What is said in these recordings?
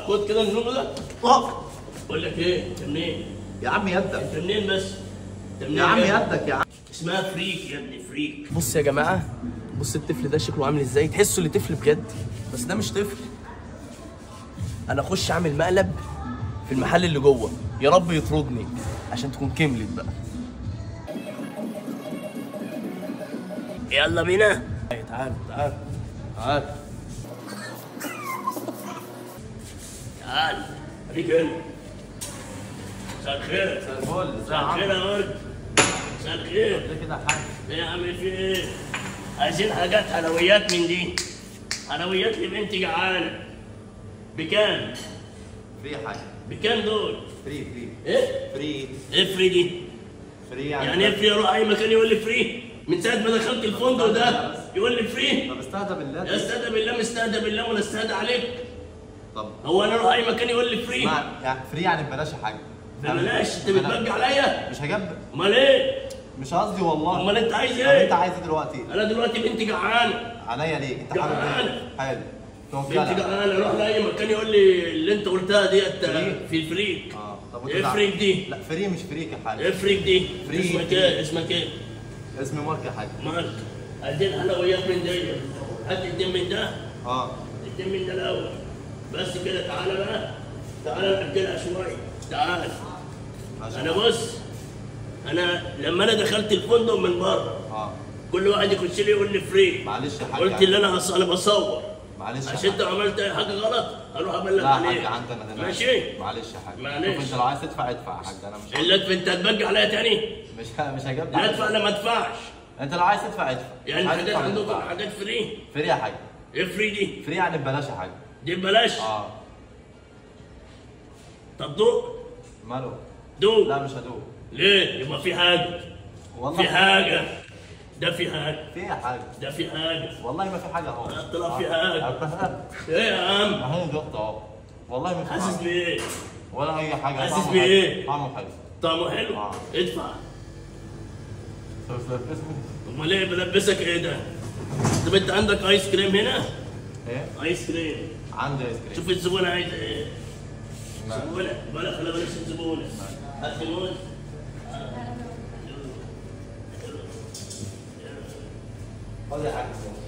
خد كده النور ده أوف. بقول لك ايه انت منين؟ يا عم يدك انت منين بس؟ انت منين يا عم كده؟ يدك يا عم اسمها فريك يا ابني فريك بص يا جماعه بص الطفل ده شكله عامل ازاي تحسوا اللي طفل بجد بس ده مش طفل انا اخش اعمل مقلب في المحل اللي جوه يا رب يطردني عشان تكون كملت بقى يلا بينا تعال تعال تعال تعال خليك هنا مساء الخير مساء الفل ازي مساء يا عم الخير يا ورد مساء الخير ليه كده يا حاج ايه يا عم في ايه؟ عايزين حاجات حلويات من دي حلويات لبنتي جعانه بكام؟ فري يا حاج بكام دول؟ فري فري ايه؟ فري ايه فري دي؟ فري يعني ايه فري اروح اي مكان يقول لي فري؟ من ساعه ما دخلت الفندق ده يقول لي فري؟ طب استهدى بالله يا استهدى بالله مستهدى بالله وانا استهدى عليك طب هو انا اروح اي مكان يقول لي فري؟ اسمع يعني فري يعني ببلاش يا حاج ببلاش انت ببلاش. بتبجي عليا؟ مش هجيب امال ايه؟ مش قصدي والله امال انت عايز طب انت ايه؟ عايز ايه دلوقتي انا دلوقتي بنتي جعانه عينيا ليك انت حابب ايه جعان. حلو بنتي توكلها جعانه اروح لاي مكان يقول لي اللي انت قلتها ديت فريك. في الفريك اه طب ايه فريك دي؟ لا فري مش فريك يا حاج ايه فريك دي؟ فريك. اسمك ايه؟ اسمك ايه؟ اسمي مارك يا حاج مالك عايزين حلويات من دي هات اتنين من ده اه اتنين من ده الاول بس كده تعالى بقى تعالى نأجلها شويه تعال عشان- انا بص انا لما انا دخلت الفندق من بره اه كل واحد يخش لي يقول لي فري معلش يا حاج قلت اللي انا هص- انا بصور معلش يا عشان انت حاج. عملت اي حاجه غلط اروح ابلغ لا يا حاج عليك عندنا ده ماشي معلش يا حاج معلش. شوف انت لو عايز تدفع ادفع يا حاج انا مش الا انت هتبجي عليا تاني مش ه- مش هجيب لا ادفع لا ما ادفعش انت لو عايز تدفع ادفع يعني مش عايز حاجات تدفع، عندكم تدفع. حاجات فري فري يا حاج ايه فري دي؟ فري يعني ببلاش يا حاج دي ببلاش اه طب دوق ماله دوق لا مش هدوق ليه؟ يبقى في حاجه والله في حاجه ده في حاجه في يا حاج ده في حاجه والله ما في حاجه اهو طلع في حاجة. حاجه ايه يا عم؟ اهو دقت اهو والله ما في حاسس حاجه بايه؟ ولا اي حاجه حاسس طعمه بإيه؟ حلو. طعمه حلو طعمه حلو؟ آه. ادفع بس اسمه امال ايه بلبسك ايه ده؟ طب انت عندك ايس كريم هنا؟ ايه ايس كريم عندي ايس كريم شوف الزبونه عايزه ايه؟ ما- زبونه بلا خلي بلاش الزبونه هات لي موز خد يا حاج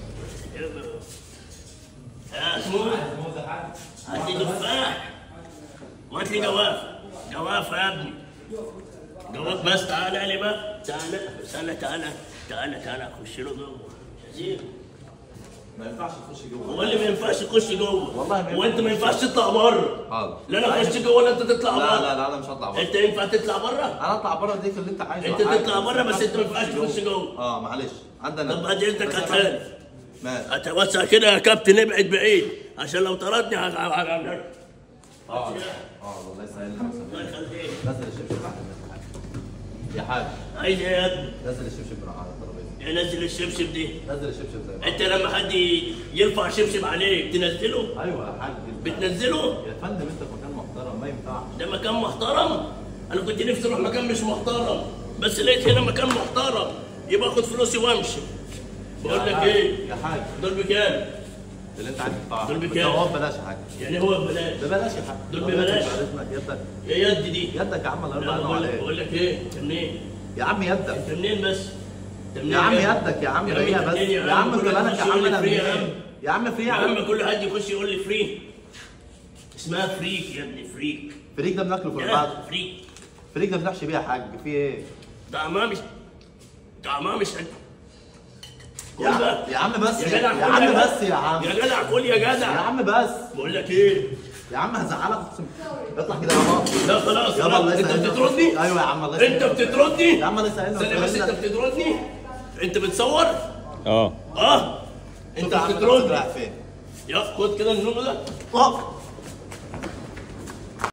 يا سموز موز يا حاج هات لي تفاح وهات لي جوافه جوافه يا ابني جوافه بس تعالى لي بقى تعالى تعالى تعالى تعالى تعالى خش له جوه شزير ما ينفعش تخش جوه هو اللي ما ينفعش يخش جوه والله ما هو انت ما ينفعش تطلع بره حاضر لا انا اخش جوه ولا انت تطلع لا بره لا لا انا مش هطلع بره انت ينفع تطلع بره انا اطلع بره اديك اللي انت عايزه انت يا حاج. تطلع بره بس انت ما ينفعش تخش جوه اه معلش عندنا طب بعد اذنك هاتها لي ماشي اتوسع كده يا كابتن ابعد بعيد عشان لو طردني هج- هج- هج- اه اه والله يسهل لك الله يخليك نزل الشبشب بعد اذنك يا حاج عايز ايه يا ابني؟ نزل الشبشب من على الترابيزه ينزل الشبشب دي نزل الشبشب زي ما انت لما حد يرفع شبشب عليك تنزله ايوه يا حاج بتنزله يا فندم انت في مكان محترم ما ينفعش ده مكان محترم انا كنت نفسي اروح مكان مش محترم بس لقيت هنا مكان محترم يبقى اخد فلوسي وامشي بقول يا لك حاج، ايه يا حاج دول بكام اللي انت عايز تدفعه دول بس بكام؟ هو ببلاش يا حاج يعني هو ببلاش ببلاش يا حاج دول ببلاش؟ بعد اذنك يدك يا يد دي يدك يا عم الله لا يرضى بقول لك عليك بقول لك ايه انت منين يا عم يدك انت منين بس انت منين يا عم كده؟ يدك يا عم يا هي عم بس منين يا عم انت كل مالك واحد يا يقول عم لي انا فري يا منين؟ عم يا عم فري يا يا عم عم كل حد يخش يقول لي فري اسمها فريك يا ابني فريك فريك ده بناكله في يا البعض فريك فريك ده بنحشي بيه يا حاج في ايه؟ طعمها مش طعمها مش كل يا بقى. عم يا عم بس يا يا, جدع يا كل عم يا بس يا عم يا جدع كل يا يا جدع عم بس بقول لك ايه يا عم هزعلك اقسم اطلع كده يا بابا لا خلاص يابا الله خلاص. انت يسهلك. بتطردني ايوه يا عم الله انت يسهلك. بتطردني يا عم الله يسهلنا ثانية بس انت ويسهلنا. بتطردني انت بتصور اه اه انت شوف يا عم نفسك بتطردني رايح فين يا خد كده النور ده أوه.